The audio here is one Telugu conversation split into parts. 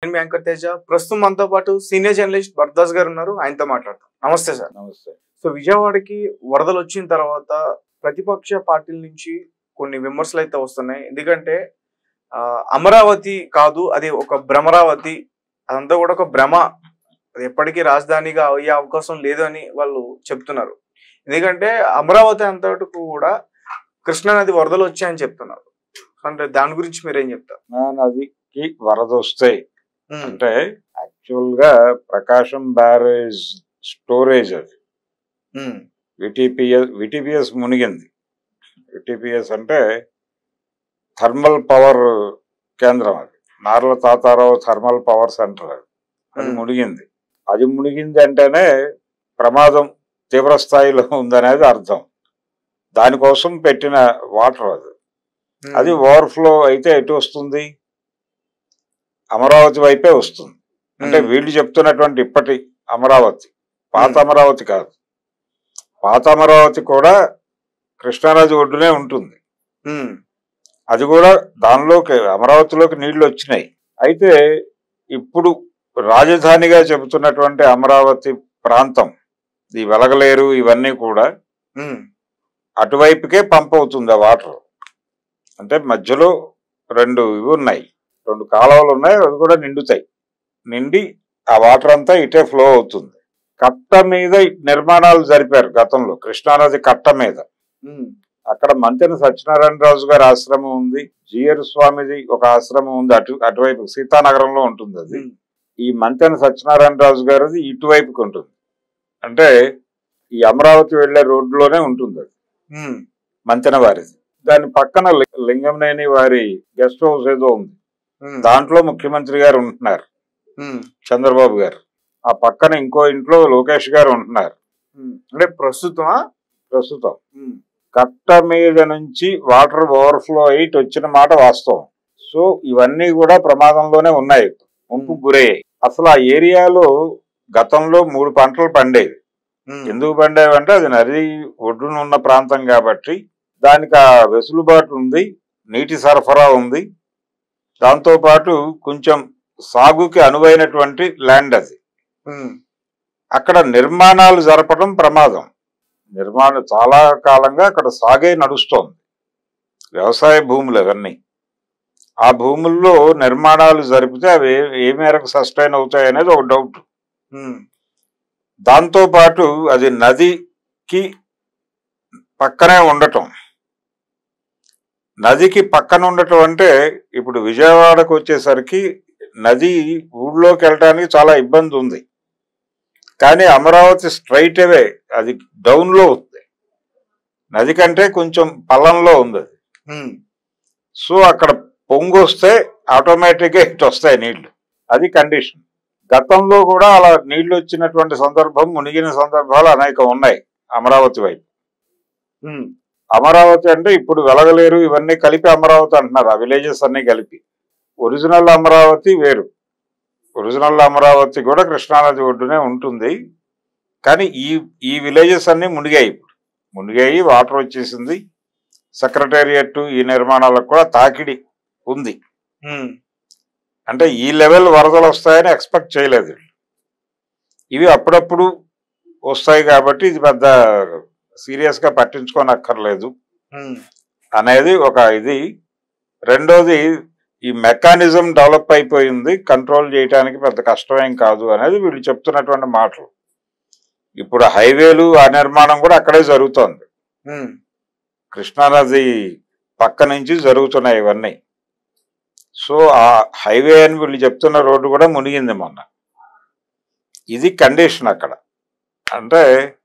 నేను మీ యాంకర్ తేజ ప్రస్తుతం మనతో పాటు సీనియర్ జర్నలిస్ట్ భరద్వాజ్ గారు ఉన్నారు ఆయనతో మాట్లాడతాం నమస్తే సార్ నమస్తే సో విజయవాడకి వరదలు వచ్చిన తర్వాత ప్రతిపక్ష పార్టీల నుంచి కొన్ని విమర్శలు అయితే వస్తున్నాయి ఎందుకంటే ఆ, అమరావతి కాదు అది ఒక భ్రమరావతి అదంతా కూడా ఒక భ్రమ అది ఎప్పటికీ రాజధానిగా అయ్యే అవకాశం లేదు అని వాళ్ళు చెప్తున్నారు ఎందుకంటే అమరావతి అంతటికి కూడా కృష్ణానది వరదలు వచ్చాయని చెప్తున్నారు అంటే దాని గురించి మీరేం చెప్తారు నా నదికి వరద వస్తాయి ఉమ్, అంటే యాక్చువల్ గా ప్రకాశం బ్యారేజ్ స్టోరేజ్ అది ఉమ్, విటిపిఎస్ విటిపిఎస్ మునిగింది విటిపిఎస్ అంటే థర్మల్ పవర్ కేంద్రం అది Narla Tatarao thermal power centre అది అది ఉమ్, మునిగింది అది మునిగింది అంటేనే ప్రమాదం తీవ్ర స్థాయిలో ఉందనేది అర్థం దానికోసం పెట్టిన వాటర్ అది ఉమ్, అది ఓవర్ఫ్లో అయితే ఎటు వస్తుంది అమరావతి వైపే వస్తుంది అంటే ఉమ్, వీళ్ళు చెప్తున్నటువంటి ఇప్పటి అమరావతి పాత Hmm. అమరావతి కాదు పాత అమరావతి కూడా కృష్ణానది ఒడ్డునే ఉంటుంది ఉమ్, అది కూడా దానిలోకి అమరావతిలోకి నీళ్లు వచ్చినాయి అయితే ఇప్పుడు రాజధానిగా చెబుతున్నటువంటి అమరావతి ప్రాంతం ఈ వెలగలేరు ఇవన్నీ కూడా ఉమ్, అటువైపుకే పంప్ అవుతుంది ఆ వాటర్ అంటే మధ్యలో రెండు ఇవి ఉన్నాయి రెండు కాలువలు ఉన్నాయి అవి కూడా నిండుతాయి నిండి ఆ వాటర్ అంతా ఇటే ఫ్లో అవుతుంది కట్ట మీద నిర్మాణాలు జరిపారు గతంలో కృష్ణానది కట్ట మీద ఉమ్, అక్కడ మంతెన సత్యనారాయణ రాజు గారి ఆశ్రమం ఉంది జిఆర్ స్వామిది ఒక ఆశ్రమం ఉంది అటు అటువైపు సీతానగరంలో ఉంటుంది అది ఉమ్, ఈ మంతెన సత్యనారాయణ రాజు గారిది ఇటువైపుకి ఉంటుంది అంటే ఈ అమరావతి వెళ్లే రోడ్లోనే ఉంటుంది అది ఉమ్, మంతెన వారిది దాని పక్కన లి- లింగంనేని వారి గెస్ట్ హౌస్ ఏదో ఉంది ఉమ్, దాంట్లో ముఖ్యమంత్రి గారు ఉంటున్నారు ఉమ్, చంద్రబాబు గారు ఆ పక్కన ఇంకో ఇంట్లో లోకేష్ గారు ఉంటున్నారు ఉమ్. అంటే ప్రస్తుతమా ప్రస్తుతం ఉమ్, కట్ట మీద నుంచి వాటర్ ఓవర్ఫ్లో అయ్యి ఇటు వచ్చిన మాట వాస్తవం సో ఇవన్నీ కూడా ప్రమాదంలోనే ఉన్నాయి ముంపు గురయ్యాయి అసలు ఆ ఏరియాలో గతంలో మూడు పంటలు పండేవి ఉమ్, ఎందుకు పండేవి అంటే అది నది ఒడ్డున ఉన్న ప్రాంతం కాబట్టి దానికి ఆ వెసులుబాటు ఉంది నీటి సరఫరా ఉంది దాంతో పాటు కొంచెం సాగుకి అనువైనటువంటి ల్యాండ్ అది ఉమ్, అక్కడ నిర్మాణాలు జరపడం ప్రమాదం నిర్మాణం చాలా కాలంగా అక్కడ సాగే నడుస్తోంది వ్యవసాయ భూములు అవన్నీ ఆ భూముల్లో నిర్మాణాలు జరిపితే అవి ఏ- ఏ మేరకు సస్టైన్ అవుతాయి అనేది ఒక డౌట్ ఉమ్, దాంతో పాటు అది నదికి పక్కనే ఉండటం నదికి పక్కన ఉండటం అంటే ఇప్పుడు విజయవాడకు వచ్చేసరికి నది ఊళ్ళోకి వెళ్ళడానికి చాలా ఇబ్బంది ఉంది కానీ అమరావతి స్ట్రైట్ అవే అది డౌన్ లో ఉంది నది కంటే కొంచెం పల్లంలో ఉంది అది ఉమ్, సో అక్కడ పొంగు వస్తే ఆటోమేటిక్గా ఇటు వస్తాయి నీళ్లు అది కండిషన్ గతంలో కూడా అలా నీళ్లు వచ్చినటువంటి సందర్భం మునిగిన సందర్భాలు అనేక ఉన్నాయి అమరావతి వైపు ఉమ్, అమరావతి అంటే ఇప్పుడు వెలగలేరు ఇవన్నీ కలిపి అమరావతి అంటున్నారు ఆ విలేజెస్ అన్ని కలిపి ఒరిజినల్ అమరావతి వేరు ఒరిజినల్ అమరావతి కూడా కృష్ణానది ఒడ్డునే ఉంటుంది కానీ ఈ ఈ విలేజెస్ అన్ని మునిగాయి ఇప్పుడు మునిగాయి వాటర్ వచ్చేసింది సెక్రటేరియట్ ఈ నిర్మాణాలకు కూడా తాకిడి ఉంది ఉమ్, అంటే ఈ లెవెల్ వరదలు వస్తాయని ఎక్స్పెక్ట్ చేయలేదు వీళ్ళు. ఇవి అప్పుడప్పుడు వస్తాయి కాబట్టి ఇది పెద్ద సీరియస్ గా పట్టించుకోనక్కర్లేదు ఉమ్, అనేది ఒక ఇది రెండోది ఈ మెకానిజం డెవలప్ అయిపోయింది కంట్రోల్ చేయడానికి పెద్ద కష్టమేం కాదు అనేది వీళ్ళు చెప్తున్నటువంటి మాటలు ఇప్పుడు హైవేలు ఆ నిర్మాణం కూడా అక్కడే జరుగుతోంది ఉమ్, కృష్ణానది పక్క నుంచి జరుగుతున్నాయి ఇవన్నీ సో ఆ హైవే అని వీళ్ళు చెప్తున్న రోడ్డు కూడా మునిగింది మొన్న ఇది కండిషన్ అక్కడ అంటే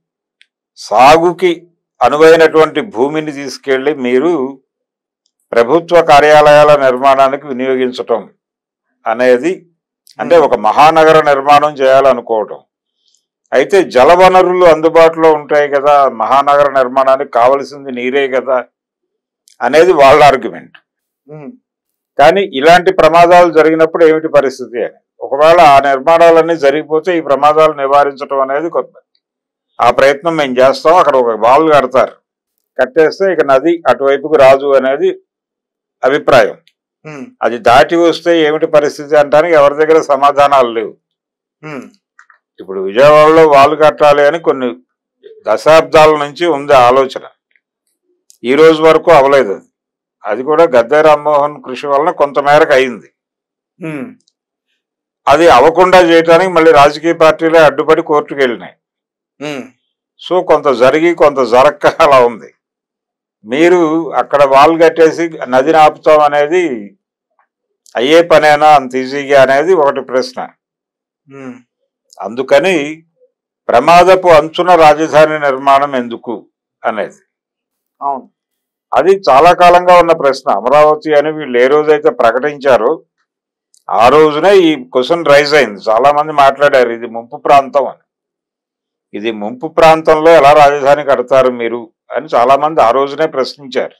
సాగుకి అనువైనటువంటి భూమిని తీసుకెళ్ళి మీరు ప్రభుత్వ కార్యాలయాల నిర్మాణానికి వినియోగించటం అనేది అంటే ఒక మహానగర నిర్మాణం చేయాలనుకోవటం అయితే జల వనరులు అందుబాటులో ఉంటాయి కదా మహానగర నిర్మాణానికి కావలసింది నీరే కదా అనేది వాళ్ళ ఆర్గ్యుమెంట్ ఉమ్, కానీ ఇలాంటి ప్రమాదాలు జరిగినప్పుడు ఏమిటి పరిస్థితి అని ఒకవేళ ఆ నిర్మాణాలన్నీ జరిగిపోతే ఈ ప్రమాదాలు నివారించడం అనేది కొత్త ఆ ప్రయత్నం మేము చేస్తాం అక్కడ ఒక బాల్ కడతారు కట్టేస్తే ఇక నది అటువైపుకు రాదు అనేది అభిప్రాయం ఉమ్, అది దాటి వస్తే ఏమిటి పరిస్థితి అంటానికి ఎవరి దగ్గర సమాధానాలు లేవు ఉమ్, ఇప్పుడు విజయవాడలో వాళ్ళు కట్టాలి అని కొన్ని దశాబ్దాల నుంచి ఉంది ఆలోచన ఈ రోజు వరకు అవలేదు అది అది కూడా గద్దె రామ్మోహన్ కృషి వలన కొంతమేరకు అయింది ఉమ్, అది అవ్వకుండా చేయడానికి మళ్ళీ రాజకీయ పార్టీలే అడ్డుపడి కోర్టుకు వెళ్ళినాయి ఉమ్, సో కొంత జరిగి కొంత జరక్క అలా ఉంది మీరు అక్కడ వాల్ కట్టేసి నదిని ఆపుతాం అనేది అయ్యే పనేనా అంత ఈజీగా అనేది ఒకటి ప్రశ్న ఉమ్, అందుకని ప్రమాదపు అంచున రాజధాని నిర్మాణం ఎందుకు అనేది అవును అది చాలా కాలంగా ఉన్న ప్రశ్న అమరావతి అని వీళ్ళు ఏ రోజైతే ప్రకటించారో ఆ రోజునే ఈ క్వశ్చన్ రైజ్ అయింది చాలా మంది మాట్లాడారు ఇది ముంపు ప్రాంతం అని ఇది ముంపు ప్రాంతంలో ఎలా రాజధాని కడతారు మీరు అని చాలా మంది ఆ రోజునే ప్రశ్నించారు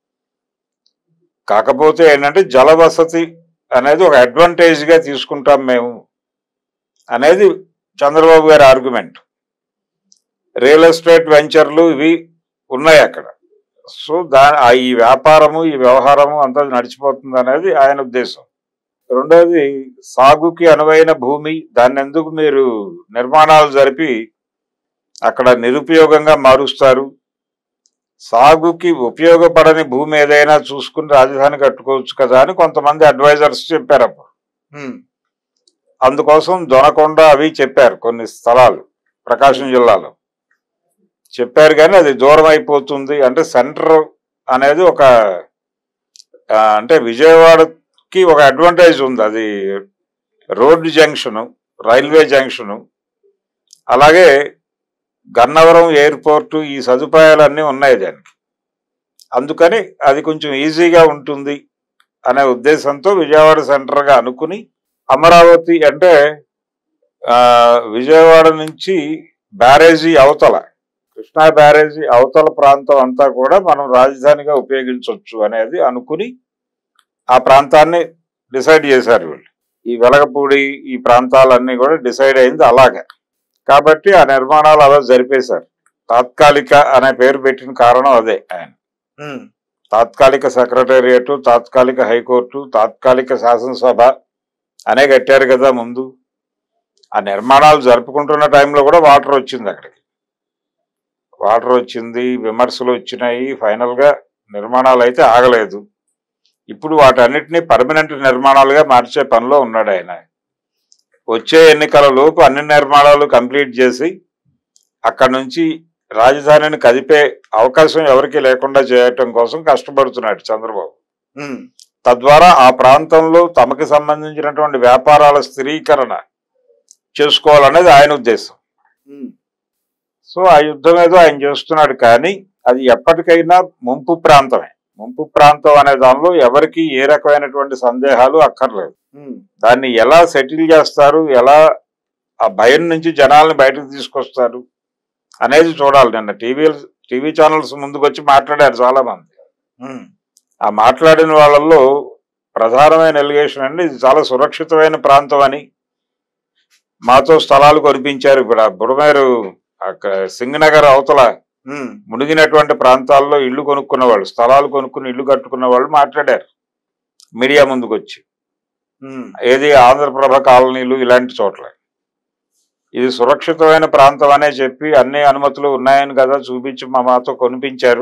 కాకపోతే ఏంటంటే జల వసతి అనేది ఒక అడ్వాంటేజ్ గా తీసుకుంటాం మేము అనేది చంద్రబాబు గారి ఆర్గ్యుమెంట్ రియల్ ఎస్టేట్ వెంచర్లు ఇవి ఉన్నాయి అక్కడ సో దా ఆ ఈ వ్యాపారము ఈ వ్యవహారము అంతా నడిచిపోతుంది అనేది ఆయన ఉద్దేశం రెండోది సాగుకి అనువైన భూమి దాన్ని ఎందుకు మీరు నిర్మాణాలు జరిపి అక్కడ నిరుపయోగంగా మారుస్తారు సాగుకి ఉపయోగపడని భూమి ఏదైనా చూసుకుని రాజధాని కట్టుకోవచ్చు కదా అని కొంతమంది అడ్వైజర్స్ చెప్పారు అప్పుడు ఉమ్, అందుకోసం దొనకొండ అవి చెప్పారు కొన్ని స్థలాలు ప్రకాశం జిల్లాలో చెప్పారు కానీ అది దూరం అయిపోతుంది అంటే సెంటర్ అనేది ఒక ఆ, అంటే విజయవాడకి ఒక అడ్వాంటేజ్ ఉంది అది రోడ్డు జంక్షను రైల్వే జంక్షను అలాగే గన్నవరం ఎయిర్పోర్టు ఈ సదుపాయాలన్నీ ఉన్నాయి దానికి అందుకని అది కొంచెం ఈజీగా ఉంటుంది అనే ఉద్దేశంతో విజయవాడ సెంటర్గా అనుకుని అమరావతి అంటే ఆ, విజయవాడ నుంచి బ్యారేజీ అవతల కృష్ణా బ్యారేజీ అవతల ప్రాంతం అంతా కూడా మనం రాజధానిగా ఉపయోగించవచ్చు అనేది అనుకుని ఆ ప్రాంతాన్ని డిసైడ్ చేశారు వీళ్ళు ఈ వెలగపూడి ఈ ప్రాంతాలన్నీ కూడా డిసైడ్ అయింది అలాగే కాబట్టి ఆ నిర్మాణాలు అలా జరిపేశారు తాత్కాలిక అనే పేరు పెట్టిన కారణం అదే ఆయన ఉమ్, తాత్కాలిక సెక్రటేరియట్ తాత్కాలిక హైకోర్టు తాత్కాలిక శాసనసభ అనే కట్టారు కదా ముందు ఆ నిర్మాణాలు జరుపుకుంటున్న టైంలో కూడా వాటర్ వచ్చింది అక్కడికి వాటర్ వచ్చింది విమర్శలు వచ్చినాయి ఫైనల్ గా నిర్మాణాలు అయితే ఆగలేదు ఇప్పుడు వాటన్నిటిని పర్మనెంట్ నిర్మాణాలుగా మార్చే పనిలో ఉన్నాడు ఆయన వచ్చే ఎన్నికల లోపు అన్ని నిర్మాణాలు కంప్లీట్ చేసి అక్కడ నుంచి రాజధానిని కదిపే అవకాశం ఎవరికీ లేకుండా చేయటం కోసం కష్టపడుతున్నాడు చంద్రబాబు ఉమ్, తద్వారా ఆ ప్రాంతంలో తమకి సంబంధించినటువంటి వ్యాపారాల స్థిరీకరణ చేసుకోవాలనేది ఆయన ఉద్దేశం ఉమ్, సో ఆ యుద్ధం ఏదో ఆయన చేస్తున్నాడు కానీ అది ఎప్పటికైనా ముంపు ప్రాంతమే ముంపు ప్రాంతం అనే దానిలో ఎవరికి ఏ రకమైనటువంటి సందేహాలు అక్కర్లేదు ఉమ్, దాన్ని ఎలా సెటిల్ చేస్తారు ఎలా ఆ భయం నుంచి జనాల్ని బయటకు తీసుకొస్తారు అనేది చూడాలి నిన్న టీవీ టీవీ ఛానల్స్ ముందుకు వచ్చి మాట్లాడారు చాలా మంది ఉమ్, ఆ మాట్లాడిన వాళ్ళల్లో ప్రధానమైన ఎలిగేషన్ అండి ఇది చాలా సురక్షితమైన ప్రాంతం అని మాతో స్థలాలు కొనిపించారు ఇప్పుడు ఆ బుడమేరు అక్కడ సింగనగర్ అవతల ఉమ్, మునిగినటువంటి ప్రాంతాల్లో ఇల్లు కొనుక్కున్న వాళ్ళు స్థలాలు కొనుక్కుని ఇల్లు కట్టుకున్న వాళ్ళు మాట్లాడారు మీడియా ముందుకు వచ్చి ఉమ్, ఏది ఆంధ్రప్రభ కాలనీలు ఇలాంటి చోట్ల ఇది సురక్షితమైన ప్రాంతం అనే చెప్పి అన్ని అనుమతులు ఉన్నాయని కదా చూపించి మా మాతో కొనిపించారు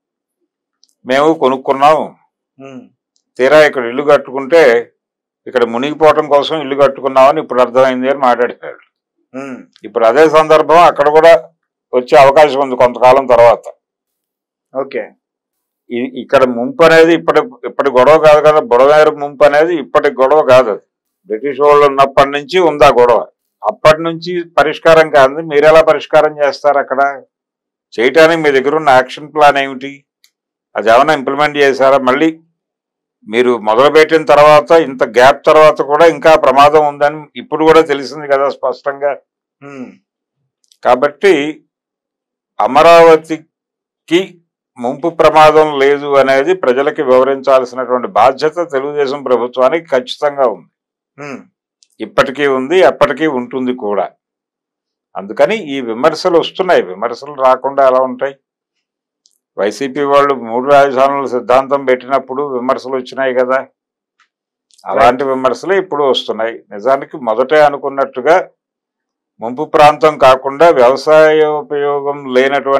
మేము కొనుక్కున్నాం ఉమ్, తీరా ఇక్కడ ఇల్లు కట్టుకుంటే ఇక్కడ మునిగిపోవటం కోసం ఇల్లు కట్టుకున్నామని ఇప్పుడు అర్థమైంది అని మాట్లాడారు ఉమ్, ఇప్పుడు అదే సందర్భం అక్కడ కూడా వచ్చే అవకాశం ఉంది కొంతకాలం తర్వాత ఓకే ఈ- ఇక్కడ ముంపు అనేది ఇప్పటి ఇప్పటి గొడవ కాదు కదా బుడమేరు ముంపు అనేది ఇప్పటి గొడవ కాదు అది బ్రిటిష్ వాళ్ళు ఉన్నప్పటి నుంచి ఉంది ఆ గొడవ అప్పటి నుంచి పరిష్కారం కాదు మీరు ఎలా పరిష్కారం చేస్తారు అక్కడ చేయటానికి మీ దగ్గర ఉన్న యాక్షన్ ప్లాన్ ఏమిటి అది ఏమైనా ఇంప్లిమెంట్ చేశారా మళ్ళీ మీరు మొదలుపెట్టిన తర్వాత ఇంత గ్యాప్ తర్వాత కూడా ఇంకా ప్రమాదం ఉందని ఇప్పుడు కూడా తెలిసింది కదా స్పష్టంగా ఉమ్, కాబట్టి అమరావతికి ముంపు ప్రమాదం లేదు అనేది ప్రజలకి వివరించాల్సినటువంటి బాధ్యత తెలుగుదేశం ప్రభుత్వానికి ఖచ్చితంగా ఉంది ఉమ్, ఇప్పటికీ ఉంది ఎప్పటికీ ఉంటుంది కూడా అందుకని ఈ విమర్శలు వస్తున్నాయి విమర్శలు రాకుండా ఎలా ఉంటాయి వైసీపీ వాళ్ళు మూడు రాజధానుల సిద్ధాంతం పెట్టినప్పుడు విమర్శలు వచ్చినాయి కదా అలాంటి విమర్శలే ఇప్పుడు వస్తున్నాయి నిజానికి మొదటే అనుకున్నట్టుగా ముంపు ప్రాంతం కాకుండా వ్యవసాయ ఉపయోగం లేనటువంటి